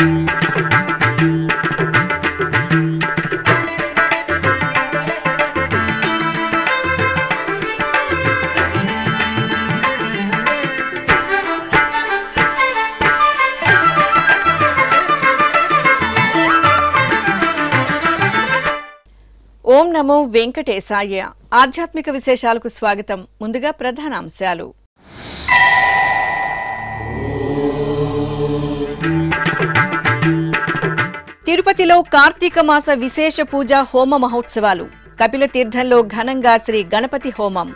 ఓం నమో వెంకటేశాయ ఆధ్యాత్మిక విశేషాలకు స్వాగతం ముందుగా ప్రధాన అంశాలు తిరుపతిలో కార్తీక మాస విశేష పూజ హోమ మహోత్సవాలు కపిల తీర్థంలో ఘనంగా శ్రీ గణపతి హోమం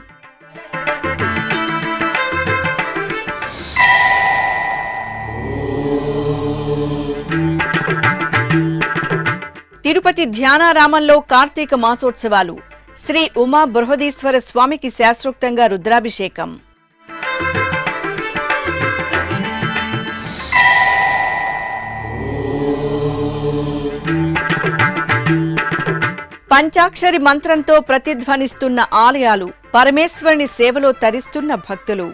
తిరుపతి ధ్యానారామంలో కార్తీక మాసోత్సవాలు శ్రీ ఉమా బృహదీశ్వర స్వామికి శాస్త్రోక్తంగా రుద్రాభిషేకం పంచాక్షరి మంత్రంతో ప్రతిధ్వనిస్తున్న ఆలయాలు పరమేశ్వరుని సేవలో తరిస్తున్న భక్తులు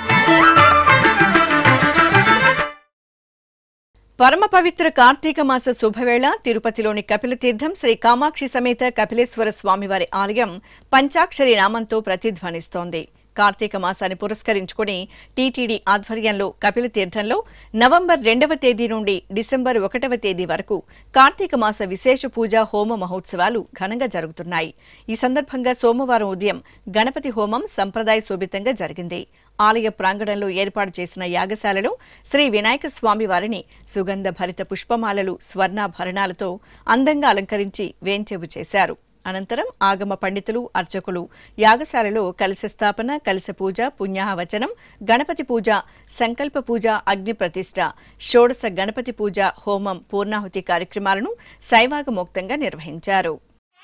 పరమ పవిత్ర కార్తీక మాస శుభవేళ తిరుపతిలోని కపిలతీర్థం శ్రీ కామాక్షి సమేత కపిలేశ్వర స్వామివారి ఆలయం పంచాక్షరి నామంతో ప్రతిధ్వనిస్తోంది కార్తీక మాసాన్ని పురస్కరించుకుని టీటీడీ ఆధ్వర్యంలో కపిలతీర్థంలో నవంబర్ రెండవ తేదీ నుండి డిసెంబర్ ఒకటవ తేదీ వరకు కార్తీక మాస విశేష పూజ హోమ మహోత్సవాలు ఘనంగా జరుగుతున్నాయి ఈ సందర్భంగా సోమవారం ఉదయం గణపతి హోమం సంప్రదాయ శోభితంగా జరిగింది ఆలయ ప్రాంగణంలో ఏర్పాటు చేసిన యాగశాలలో శ్రీ వినాయక స్వామి వారిని సుగంధ భరిత పుష్పమాలలు స్వర్ణాభరణాలతో అందంగా అలంకరించి వేంచెవు చేశారు అనంతరం ఆగమ పండితులు అర్చకులు యాగశాలలో కలశ స్థాపన కలశ పూజ పుణ్యాహవచనం గణపతి పూజ సంకల్ప పూజ అగ్ని ప్రతిష్ఠ షోడశ గణపతి పూజ హోమం పూర్ణాహుతి కార్యక్రమాలను శైవాగమోక్తంగా నిర్వహించారు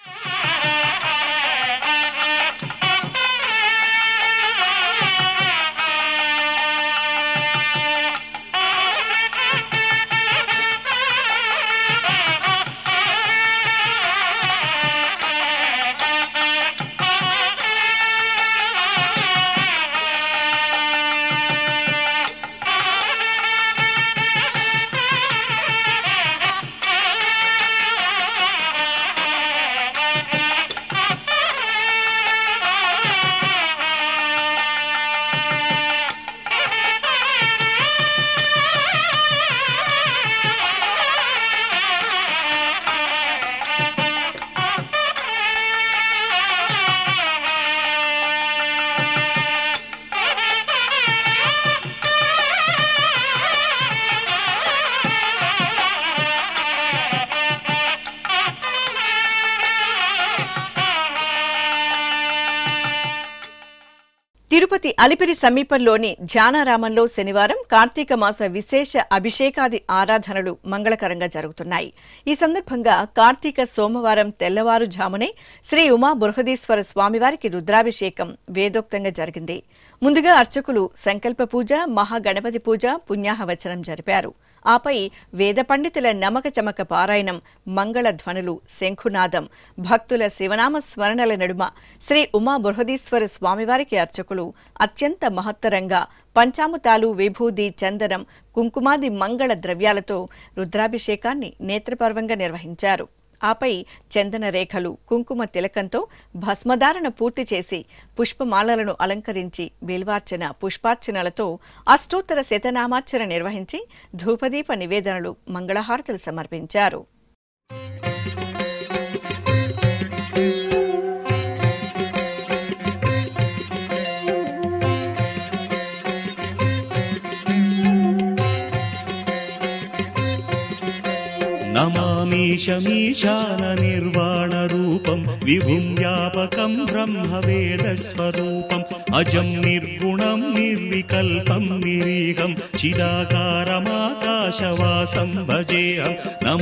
తిరుపతి అలిపిరి సమీపంలోని ధ్యానారామంలో శనివారం కార్తీక మాస విశేష అభిషేకాది ఆరాధనలు మంగళకరంగా జరుగుతున్నాయి ఈ సందర్భంగా కార్తీక సోమవారం తెల్లవారుజామునే శ్రీ ఉమా బృహదీశ్వర స్వామివారికి రుద్రాభిషేకం వేదోక్తంగా జరిగింది ముందుగా అర్చకులు సంకల్ప పూజ మహాగణపతి పూజ పుణ్యాహవచనం జరిపారు ఆపై వేద పండితుల నమక చమక పారాయణం మంగళ ధ్వనులు శంఖునాదం భక్తుల శివనామ స్మరణల నడుమ శ్రీ ఉమా బృహదీశ్వర స్వామివారికి అర్చకులు అత్యంత మహత్తరంగా పంచాముతాలు విభూది చందనం కుంకుమాది మంగళ ద్రవ్యాలతో రుద్రాభిషేకాన్ని నేత్రపర్వంగా నిర్వహించారు ఆపై చందన రేఖలు కుంకుమ తిలకంతో భస్మధారణ పూర్తి చేసి పుష్పమాలలను అలంకరించి బిల్వార్చన పుష్పార్చనలతో అష్టోత్తర శతనామార్చన నిర్వహించి ధూపదీప నివేదనలు మంగళహారతులు సమర్పించారు नमामीशमीशाननिर्वाणरूपम् विभुम् व्यापकम् ब्रह्मवेदस्वरूपम् अजम् निर्गुणम् निर्विकल्पम् निरीहम् चिदाकारमाकाशवासम् भजेऽहम्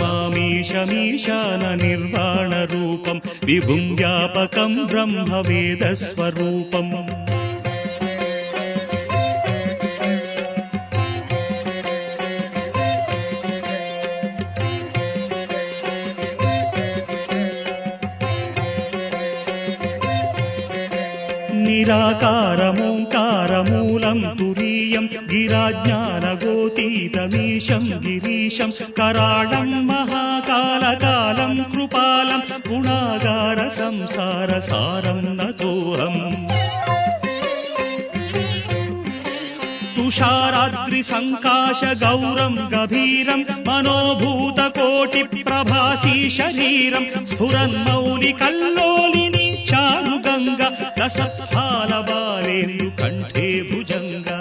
नमामीशमीशाननिर्वाणरूपम् विभुम् व्यापकम् ब्रह्मवेदस्वरूपम् నిరాకారమోంకారమూలం తురీయ गिरियम् गिराज्ञानगोतीतमीशम् गिरीशम् कराळम् महाकालकालम् कृपालम् गुणागार संसारसारम् नतोऽहम् तुषाराद्रिसङ्काश गौरम् गभीरम् मनोभूतकोटिप्रभासी शरीरम् स्फुरन्मौलिकल्लोलिनि चारुगङ्ग रसत्फालबालेन्दुकण्ठे भुजङ्गा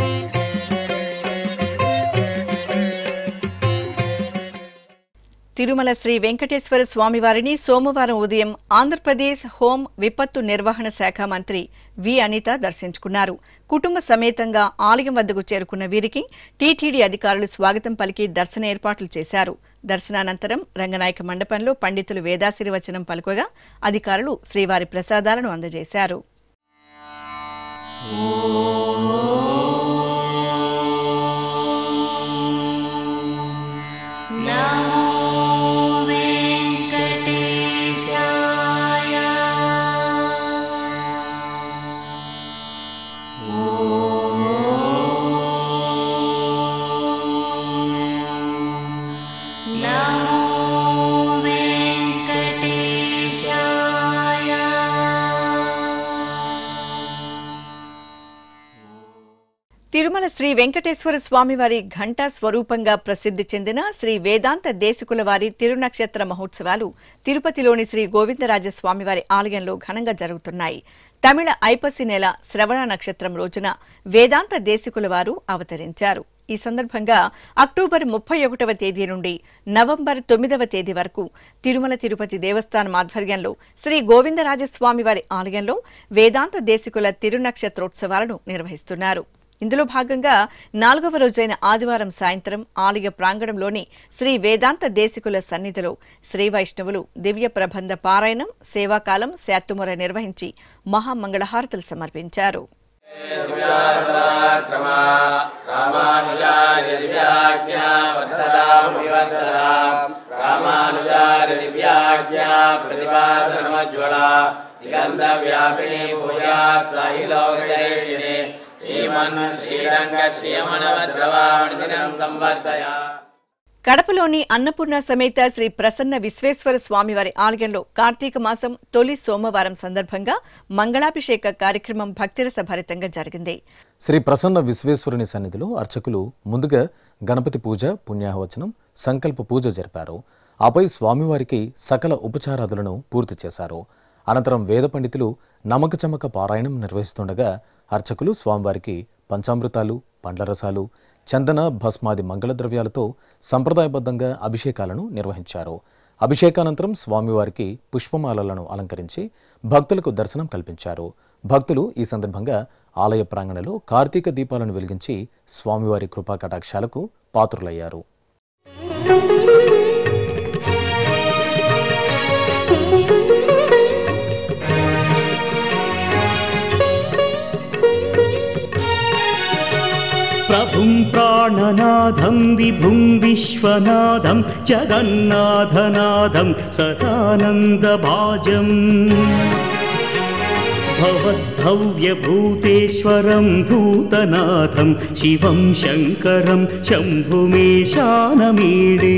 తిరుమల శ్రీ వెంకటేశ్వర స్వామివారిని సోమవారం ఉదయం ఆంధ్రప్రదేశ్ హోం విపత్తు నిర్వహణ శాఖ మంత్రి వి అనిత దర్శించుకున్నారు కుటుంబ సమేతంగా ఆలయం వద్దకు చేరుకున్న వీరికి టీటీడీ అధికారులు స్వాగతం పలికి దర్శన ఏర్పాట్లు చేశారు దర్శనానంతరం రంగనాయక మండపంలో పండితులు వేదాశీర్వచనం పలుకగా అధికారులు శ్రీవారి ప్రసాదాలను అందజేశారు తిరుమల శ్రీ వెంకటేశ్వర స్వామివారి ఘంటా స్వరూపంగా ప్రసిద్ధి చెందిన శ్రీ వేదాంత దేశికుల వారి తిరునక్షత్ర మహోత్సవాలు తిరుపతిలోని శ్రీ గోవిందరాజ స్వామివారి ఆలయంలో ఘనంగా జరుగుతున్నాయి తమిళ ఐపసి నెల శ్రవణ నక్షత్రం రోజున వేదాంత దేశికుల వారు అవతరించారు ఈ సందర్భంగా అక్టోబర్ ముప్పై ఒకటవ తేదీ నుండి నవంబర్ తొమ్మిదవ తేదీ వరకు తిరుమల తిరుపతి దేవస్థానం ఆధ్వర్యంలో శ్రీ గోవిందరాజస్వామి వారి ఆలయంలో వేదాంత దేశికుల తిరునక్షత్రోత్సవాలను నిర్వహిస్తున్నారు ఇందులో భాగంగా నాలుగవ రోజైన ఆదివారం సాయంత్రం ఆలయ ప్రాంగణంలోని శ్రీ వేదాంత దేశికుల సన్నిధిలో శ్రీ వైష్ణవులు దివ్య ప్రబంధ పారాయణం సేవాకాలం శాత్తుముర నిర్వహించి మహామంగళహారతులు సమర్పించారు రామానుజారి దివ్యాజ్ఞా ప్రతిపాదనమజ్వల దిగంధ వ్యాపిని భూయాత్ సాయి లోకజయిని శ్రీమన్ శ్రీరంగ శ్రీయమనవద్రవాణిదినం సంవర్ధయా కడపలోని అన్నపూర్ణ సమేత శ్రీ ప్రసన్న విశ్వేశ్వర స్వామివారి ఆలయంలో కార్తీక మాసం తొలి సోమవారం సందర్భంగా మంగళాభిషేక కార్యక్రమం భక్తిరస భరితంగా జరిగింది శ్రీ ప్రసన్న విశ్వేశ్వరుని సన్నిధిలో అర్చకులు ముందుగా గణపతి పూజ పుణ్యాహవచనం సంకల్ప పూజ జరిపారు ఆపై స్వామివారికి సకల ఉపచారాదులను పూర్తి చేశారు అనంతరం వేద పండితులు నమక చమక పారాయణం నిర్వహిస్తుండగా అర్చకులు స్వామివారికి పంచామృతాలు పండ్ల రసాలు చందన భస్మాది మంగళ ద్రవ్యాలతో సంప్రదాయబద్ధంగా అభిషేకాలను నిర్వహించారు అభిషేకానంతరం స్వామివారికి పుష్పమాలలను అలంకరించి భక్తులకు దర్శనం కల్పించారు భక్తులు ఈ సందర్భంగా ఆలయ ప్రాంగణంలో కార్తీక దీపాలను వెలిగించి స్వామివారి కృపా కటాక్షాలకు పాత్రులయ్యారు प्रभुं प्राणनाथं विभुं विश्वनाथं जगन्नाथनाथं सदानन्दभाजम् भवद्भव्यभूतेश्वरं भूतनाथं शिवं शङ्करं शम्भुमेशानमीडे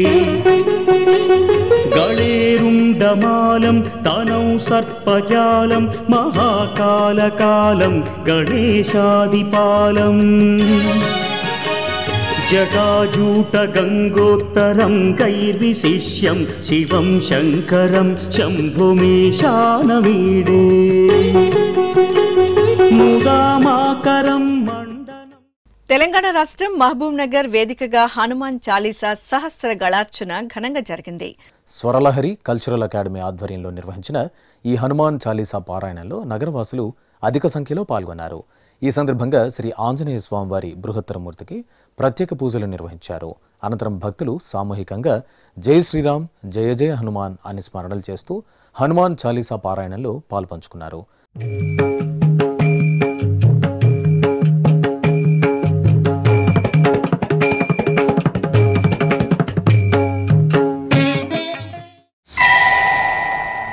गणेरुण्डमालं तनौ सर्पजालं महाकालकालं गणेशादिपालम् जटाजूटगङ्गोत्तरं कैर्विशिष्यं शिवं शङ्करं शम्भुमेशानमीडे मुदामाकरं मण्डलम् తెలంగాణ రాష్ట్రం మహబూబ్ నగర్ వేదికగా హనుమాన్ చాలీసా సహస్ర గళార్చన ఘనంగా జరిగింది స్వరలహరి కల్చరల్ అకాడమీ ఆధ్వర్యంలో నిర్వహించిన ఈ హనుమాన్ చాలీసా పారాయణంలో నగరవాసులు అధిక సంఖ్యలో పాల్గొన్నారు ఈ సందర్భంగా శ్రీ ఆంజనేయ స్వామివారి బృహత్తర మూర్తికి ప్రత్యేక పూజలు నిర్వహించారు అనంతరం భక్తులు సామూహికంగా జై శ్రీరామ్ జయ జయ హనుమాన్ అని స్మరణలు చేస్తూ హనుమాన్ చాలీసా పారాయణంలో పాల్పంచుకున్నారు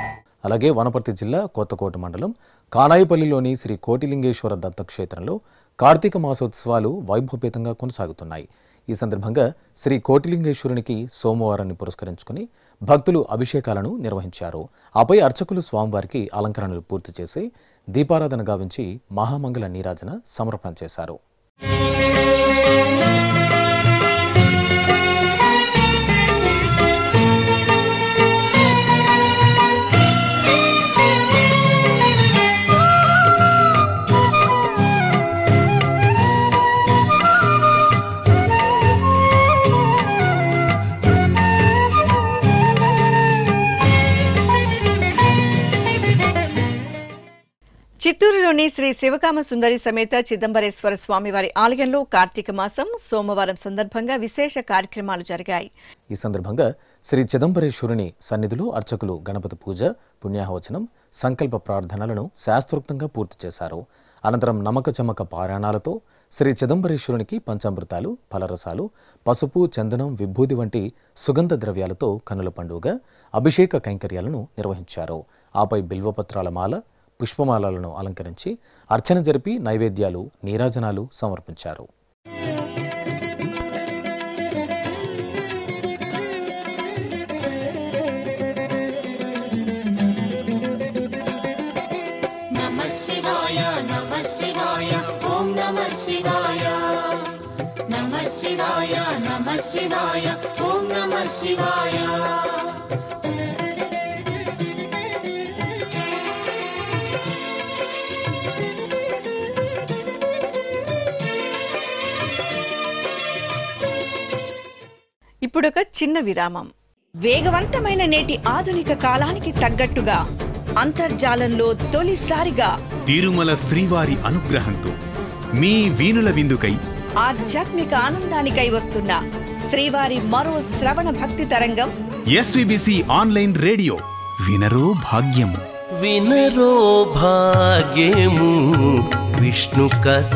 అలాగే వనపర్తి జిల్లా కొత్తకోట మండలం కానాయిపల్లిలోని శ్రీ కోటిలింగేశ్వర దత్తక్షేత్రంలో కార్తీక మాసోత్సవాలు వైభవపేతంగా కొనసాగుతున్నాయి ఈ సందర్భంగా శ్రీ కోటిలింగేశ్వరునికి సోమవారాన్ని పురస్కరించుకుని భక్తులు అభిషేకాలను నిర్వహించారు ఆపై అర్చకులు స్వామివారికి అలంకరణలు పూర్తి చేసి దీపారాధన గావించి మహామంగళ నీరాజన సమర్పణ చేశారు చిత్తూరులోని శ్రీ శివకామ సుందరి సమేత చిదంబరేశ్వర స్వామివారి ఆలయంలో కార్తీక మాసం సోమవారం సందర్భంగా విశేష కార్యక్రమాలు జరిగాయి ఈ సందర్భంగా శ్రీ చిదంబరేశ్వరుని సన్నిధిలో అర్చకులు గణపతి పూజ పుణ్యాహవచనం సంకల్ప ప్రార్థనలను శాస్త్రోక్తంగా పూర్తి చేశారు అనంతరం నమక చమక పారాయణాలతో శ్రీ చిదంబరేశ్వరునికి పంచామృతాలు ఫలరసాలు పసుపు చందనం విభూది వంటి సుగంధ ద్రవ్యాలతో కనుల పండుగ అభిషేక కైంకర్యాలను నిర్వహించారు ఆపై బిల్వపత్రాల మాల పుష్పమాలలను అలంకరించి అర్చన జరిపి నైవేద్యాలు నీరాజనాలు సమర్పించారు नमः शिवाय नमः शिवाय ॐ नमः शिवाय नमः शिवाय नमः शिवाय ॐ नमः शिवाय ఇప్పుడొక చిన్న విరామం వేగవంతమైన నేటి ఆధునిక కాలానికి తగ్గట్టుగా అంతర్జాలంలో తొలిసారిగా తిరుమల శ్రీవారి అనుగ్రహంతో మీ వీణుల విందుకై ఆధ్యాత్మిక ఆనందానికై వస్తున్న శ్రీవారి మరో శ్రవణ భక్తి తరంగం ఎస్విబిసి ఆన్లైన్ రేడియో వినరో భాగ్యము వినరో భాగ్యము విష్ణు కథ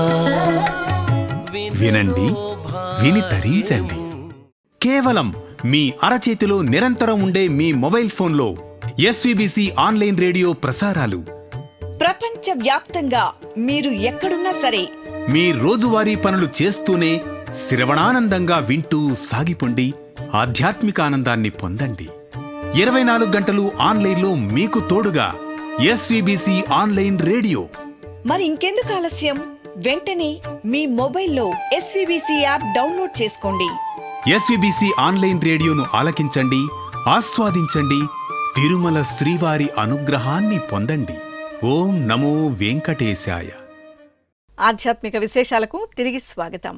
వినండి విని తరించండి కేవలం మీ అరచేతిలో నిరంతరం ఉండే మీ మొబైల్ ఫోన్లో ఎస్విబిసి ఆన్లైన్ రేడియో ప్రసారాలు ప్రపంచ వ్యాప్తంగా మీరు ఎక్కడున్నా సరే మీ రోజువారీ పనులు చేస్తూనే శ్రవణానందంగా వింటూ సాగిపోండి ఆధ్యాత్మిక ఆనందాన్ని పొందండి ఇరవై నాలుగు గంటలు ఆన్లైన్లో మీకు తోడుగా ఎస్విబిసి ఆన్లైన్ రేడియో మరి ఇంకెందుకు ఆలస్యం వెంటనే మీ మొబైల్లో ఎస్వీబీసీ యాప్ డౌన్లోడ్ చేసుకోండి ఎస్విబిసి ఆన్లైన్ రేడియోను ఆలకించండి ఆస్వాదించండి తిరుమల శ్రీవారి అనుగ్రహాన్ని పొందండి ఓం నమో వెంకటేశాయ ఆధ్యాత్మిక విశేషాలకు తిరిగి స్వాగతం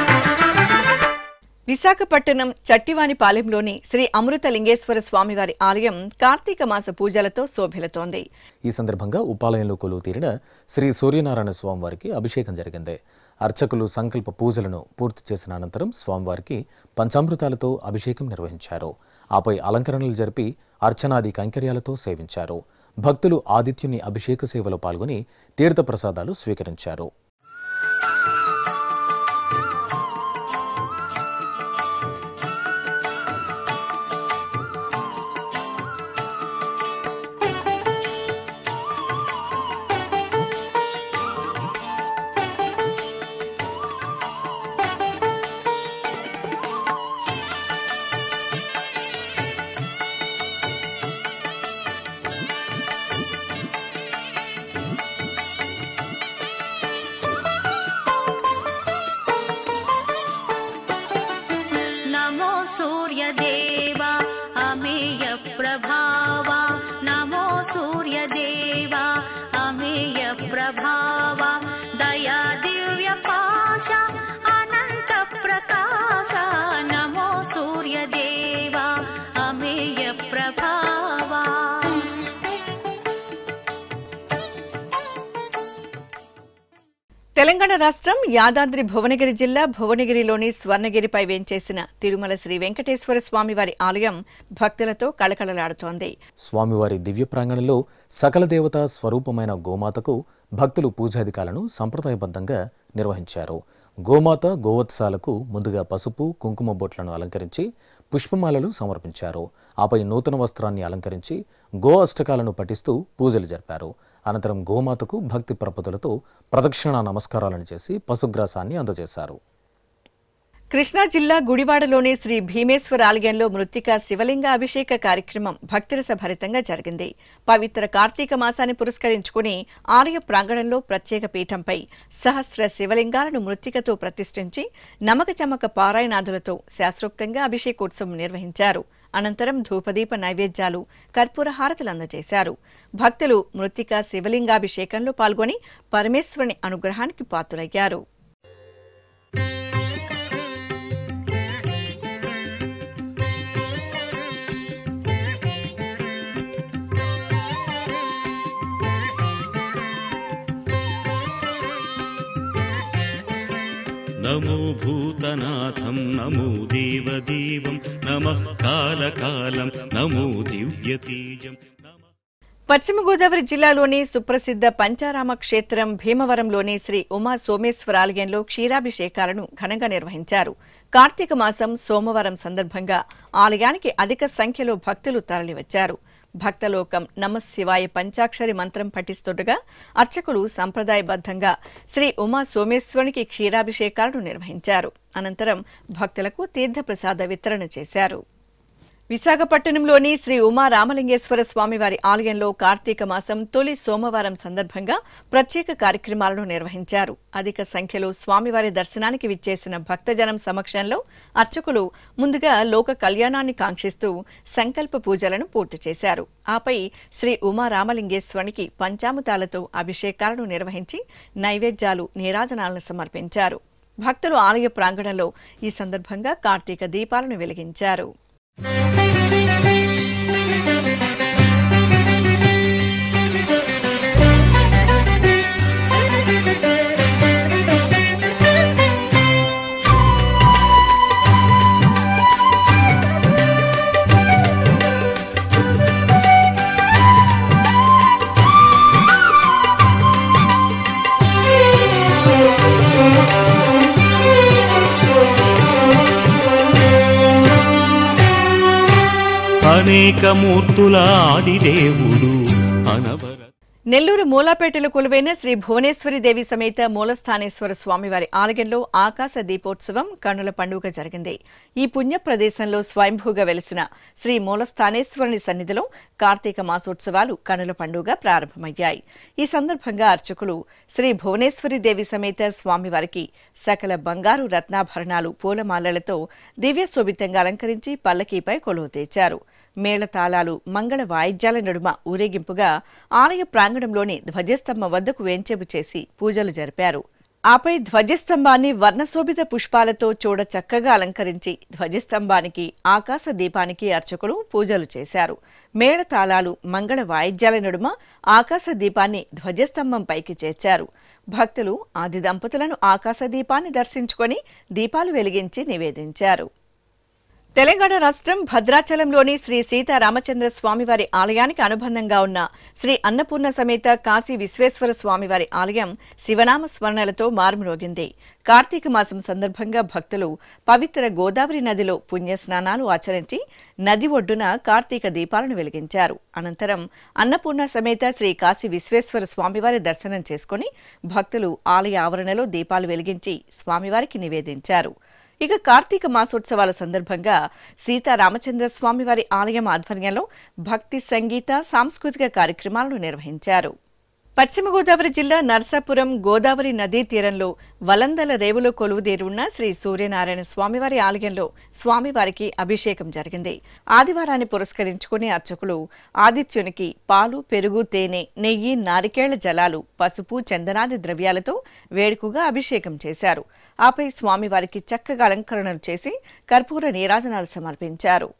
విశాఖపట్నం చట్టివానిపాలెంలోని శ్రీ అమృతలింగేశ్వర స్వామివారి ఆలయం కార్తీక మాస పూజలతో శోభిలతోంది ఈ సందర్భంగా ఉపాలయంలో కొలువు తీరిన శ్రీ సూర్యనారాయణ స్వామివారికి అభిషేకం జరిగింది అర్చకులు సంకల్ప పూజలను పూర్తి చేసిన అనంతరం స్వామివారికి పంచామృతాలతో అభిషేకం నిర్వహించారు ఆపై అలంకరణలు జరిపి అర్చనాది కైంకర్యాలతో సేవించారు భక్తులు ఆదిత్యుని అభిషేక సేవలో పాల్గొని తీర్థప్రసాదాలు స్వీకరించారు नमो सूर्यदेव अमेय प्रभाव नमो सूर्यदेव अमेय प्रभाव दया दिव्य पाश अनंत प्रकाश नमो सूर्यदेव अमेय प्रभाव తెలంగాణ రాష్ట్రం యాదాద్రి భువనగిరి జిల్లా భువనగిరిలోని స్వర్ణగిరిపై వేంచేసిన తిరుమల శ్రీ వెంకటేశ్వర స్వామివారి ఆలయం భక్తులతో కళకళలాడుతోంది స్వామివారి దివ్య ప్రాంగణంలో సకల దేవతా స్వరూపమైన గోమాతకు భక్తులు పూజాధికాలను సంప్రదాయబద్ధంగా నిర్వహించారు గోమాత గోవత్సాలకు ముందుగా పసుపు కుంకుమ బొట్లను అలంకరించి పుష్పమాలలు సమర్పించారు ఆపై నూతన వస్త్రాన్ని అలంకరించి గో అష్టకాలను పఠిస్తూ పూజలు జరిపారు అనంతరం గోమాతకు భక్తి ప్రపతులతో ప్రదక్షిణ నమస్కారాలను చేసి పశుగ్రాసాన్ని అందజేశారు కృష్ణా జిల్లా గుడివాడలోని శ్రీ భీమేశ్వర ఆలయంలో మృత్తిక శివలింగ అభిషేక కార్యక్రమం భక్తిరస భరితంగా జరిగింది పవిత్ర కార్తీక మాసాన్ని పురస్కరించుకుని ఆలయ ప్రాంగణంలో ప్రత్యేక పీఠంపై సహస్ర శివలింగాలను మృత్తికతో ప్రతిష్ఠించి నమక చమక పారాయణాదులతో శాస్త్రోక్తంగా అభిషేకోత్సవం నిర్వహించారు అనంతరం ధూపదీప నైవేద్యాలు కర్పూర హారతులు అందజేశారు భక్తులు మృత్తిక శివలింగాభిషేకంలో పాల్గొని పరమేశ్వరుని అనుగ్రహానికి పాత్రులయ్యారు నమో భూతనాథం నమో దేవదేవం నమః కాలకాలం నమో దివ్యతేజం నమః పశ్చిమ గోదావరి జిల్లాలోని సుప్రసిద్ధ పంచారామ క్షేత్రం భీమవరంలోని శ్రీ ఉమా సోమేశ్వర ఆలయంలో క్షీరాభిషేకాలను ఘనంగా నిర్వహించారు కార్తీక మాసం సోమవారం సందర్భంగా ఆలయానికి అధిక సంఖ్యలో భక్తులు తరలివచ్చారు భక్తలోకం నమశివాయ పంచాక్షరి మంత్రం పఠిస్తుండగా అర్చకులు సంప్రదాయబద్ధంగా శ్రీ ఉమా సోమేశ్వరునికి క్షీరాభిషేకాలను నిర్వహించారు అనంతరం భక్తులకు తీర్థప్రసాద వితరణ చేశారు విశాఖపట్నంలోని శ్రీ ఉమా రామలింగేశ్వర స్వామివారి ఆలయంలో కార్తీక మాసం తొలి సోమవారం సందర్భంగా ప్రత్యేక కార్యక్రమాలను నిర్వహించారు అధిక సంఖ్యలో స్వామివారి దర్శనానికి విచ్చేసిన భక్తజనం సమక్షంలో అర్చకులు ముందుగా లోక కళ్యాణాన్ని కాంక్షిస్తూ సంకల్ప పూజలను పూర్తి చేశారు ఆపై శ్రీ ఉమా రామలింగేశ్వరునికి పంచామృతాలతో అభిషేకాలను నిర్వహించి నైవేద్యాలు నీరాజనాలను సమర్పించారు భక్తులు ఆలయ ప్రాంగణంలో ఈ సందర్భంగా కార్తీక దీపాలను వెలిగించారు అనేక మూర్తుల ఆదిదేవుడు అనవర నెల్లూరు మూలాపేటలో కొలువైన శ్రీ భువనేశ్వరి దేవి సమేత మూలస్థానేశ్వర స్వామివారి ఆలయంలో ఆకాశ దీపోత్సవం కన్నుల పండుగ జరిగింది ఈ పుణ్య ప్రదేశంలో స్వయంభూగా వెలిసిన శ్రీ మూలస్థానేశ్వరుని సన్నిధిలో కార్తీక మాసోత్సవాలు కన్నుల పండుగ ప్రారంభమయ్యాయి ఈ సందర్భంగా అర్చకులు శ్రీ భువనేశ్వరి దేవి సమేత స్వామివారికి సకల బంగారు రత్నాభరణాలు పూలమాలలతో దివ్య శోభితంగా అలంకరించి పల్లకీపై కొలువు తెచ్చారు మేళతాళాలు మంగళ వాయిద్యాల నడుమ ఊరేగింపుగా ఆలయ ప్రాంగణంలోని ధ్వజస్తంభం వద్దకు వేంచేపు చేసి పూజలు జరిపారు ఆపై ధ్వజస్తంభాన్ని వర్ణశోభిత పుష్పాలతో చూడ చక్కగా అలంకరించి ధ్వజస్తంభానికి ఆకాశ దీపానికి అర్చకులు పూజలు చేశారు మేళతాళాలు మంగళ వాయిద్యాల నడుమ ఆకాశ దీపాన్ని ధ్వజస్తంభం పైకి చేర్చారు భక్తులు ఆది దంపతులను ఆకాశ దీపాన్ని దర్శించుకొని దీపాలు వెలిగించి నివేదించారు తెలంగాణ రాష్ట్రం భద్రాచలంలోని శ్రీ సీతారామచంద్ర స్వామివారి ఆలయానికి అనుబంధంగా ఉన్న శ్రీ అన్నపూర్ణ సమేత కాశీ విశ్వేశ్వర స్వామివారి ఆలయం శివనామ స్మరణలతో మారుమ్రోగింది కార్తీక మాసం సందర్భంగా భక్తులు పవిత్ర గోదావరి నదిలో పుణ్యస్నానాలు ఆచరించి నది ఒడ్డున కార్తీక దీపాలను వెలిగించారు అనంతరం అన్నపూర్ణ సమేత శ్రీ కాశీ విశ్వేశ్వర స్వామివారి దర్శనం చేసుకుని భక్తులు ఆలయ ఆవరణలో దీపాలు వెలిగించి స్వామివారికి నివేదించారు ఇక కార్తీక మాసోత్సవాల సందర్భంగా సీతారామచంద్ర స్వామివారి ఆలయం ఆధ్వర్యంలో భక్తి సంగీత సాంస్కృతిక కార్యక్రమాలను నిర్వహించారు పశ్చిమ గోదావరి జిల్లా నర్సాపురం గోదావరి నదీ తీరంలో వలందల రేవులో కొలువుదేరున్న శ్రీ సూర్యనారాయణ స్వామివారి ఆలయంలో స్వామివారికి అభిషేకం జరిగింది ఆదివారాన్ని పురస్కరించుకుని అర్చకులు ఆదిత్యునికి పాలు పెరుగు తేనె నెయ్యి నారికేళ్ల జలాలు పసుపు చందనాది ద్రవ్యాలతో వేడుకగా అభిషేకం చేశారు ఆపై స్వామివారికి చక్కగా అలంకరణలు చేసి కర్పూర నీరాజనాలు సమర్పించారు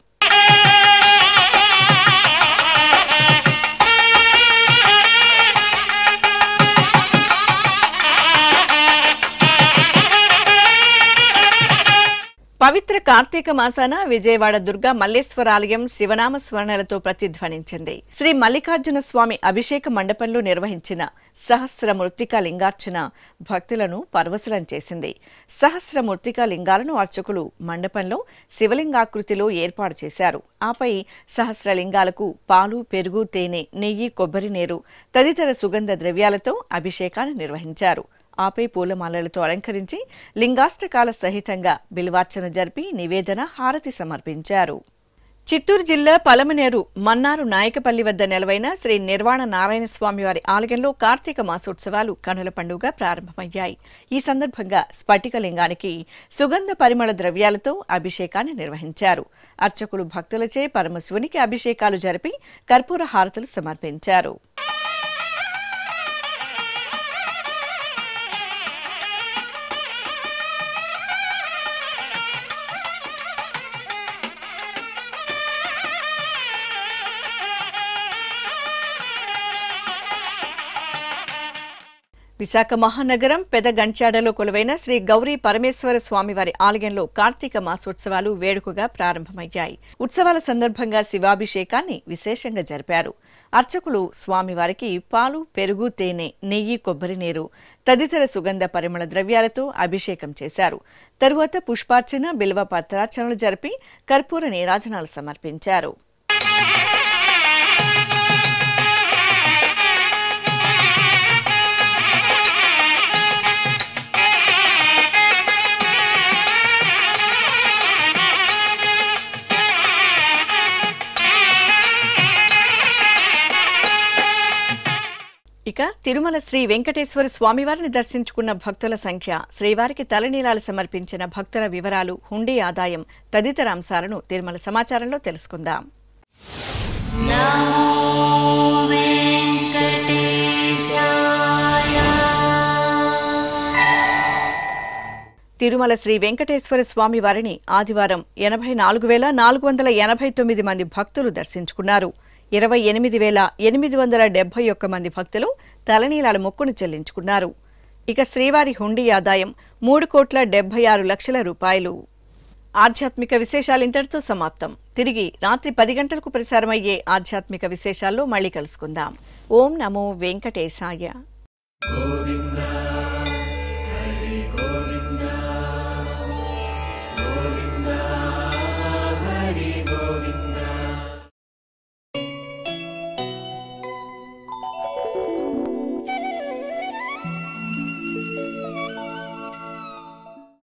పవిత్ర కార్తీక మాసాన విజయవాడ దుర్గా మల్లేశ్వర ఆలయం శివనామ స్మరణలతో ప్రతిధ్వనించింది శ్రీ మల్లికార్జున స్వామి అభిషేక మండపంలో నిర్వహించిన సహస్ర మృత్తికా లింగార్చన భక్తులను పరవశులం చేసింది సహస్ర మృత్తికా లింగాలను అర్చకులు మండపంలో శివలింగాకృతిలో ఏర్పాటు చేశారు ఆపై సహస్ర లింగాలకు పాలు పెరుగు తేనె నెయ్యి కొబ్బరి నీరు తదితర సుగంధ ద్రవ్యాలతో అభిషేకాన్ని నిర్వహించారు ఆపై పూలమాలలతో అలంకరించి లింగాష్టకాల సహితంగా బిల్వార్చన జరిపి నివేదన హారతి సమర్పించారు చిత్తూరు జిల్లా పలమనేరు మన్నారు నాయకపల్లి వద్ద నెలవైన శ్రీ నిర్వాణ నారాయణ స్వామి వారి ఆలయంలో కార్తీక మాసోత్సవాలు కనుల పండుగ ప్రారంభమయ్యాయి ఈ సందర్భంగా స్ఫటిక లింగానికి సుగంధ పరిమళ ద్రవ్యాలతో అభిషేకాన్ని నిర్వహించారు అర్చకులు భక్తులచే పరమశివునికి అభిషేకాలు జరిపి కర్పూర హారతులు సమర్పించారు విశాఖ మహానగరం పెదగంచాడలో కొలువైన శ్రీ గౌరీ పరమేశ్వర స్వామివారి ఆలయంలో కార్తీక మాసోత్సవాలు వేడుకగా ప్రారంభమయ్యాయి ఉత్సవాల సందర్భంగా శివాభిషేకాన్ని విశేషంగా జరిపారు అర్చకులు స్వామివారికి పాలు పెరుగు తేనె నెయ్యి కొబ్బరి నీరు తదితర సుగంధ పరిమళ ద్రవ్యాలతో అభిషేకం చేశారు తరువాత పుష్పార్చన బిల్వ పత్రార్చనలు జరిపి కర్పూర నీరాజనాలు సమర్పించారు ఇక తిరుమల శ్రీ వెంకటేశ్వర స్వామివారిని దర్శించుకున్న భక్తుల సంఖ్య శ్రీవారికి తలనీలాలు సమర్పించిన భక్తుల వివరాలు హుండీ ఆదాయం తదితర అంశాలను తిరుమల సమాచారంలో తెలుసుకుందాం తిరుమల శ్రీ వెంకటేశ్వర స్వామి వారిని ఆదివారం ఎనభై నాలుగు వేల నాలుగు వందల ఎనభై తొమ్మిది మంది భక్తులు దర్శించుకున్నారు ఇరవై ఎనిమిది వేల ఎనిమిది వందల డెబ్బై ఒక్క మంది భక్తులు తలనీలాల మొక్కును చెల్లించుకున్నారు ఇక శ్రీవారి హుండీ ఆదాయం మూడు కోట్ల డెబ్బై ఆరు లక్షల రూపాయలు ఆధ్యాత్మిక విశేషాలు ఇంతటితో సమాప్తం తిరిగి రాత్రి పది గంటలకు ప్రసారమయ్యే ఆధ్యాత్మిక విశేషాల్లో మళ్ళీ కలుసుకుందాం ఓం నమో వెంకటేశాయ గోవింద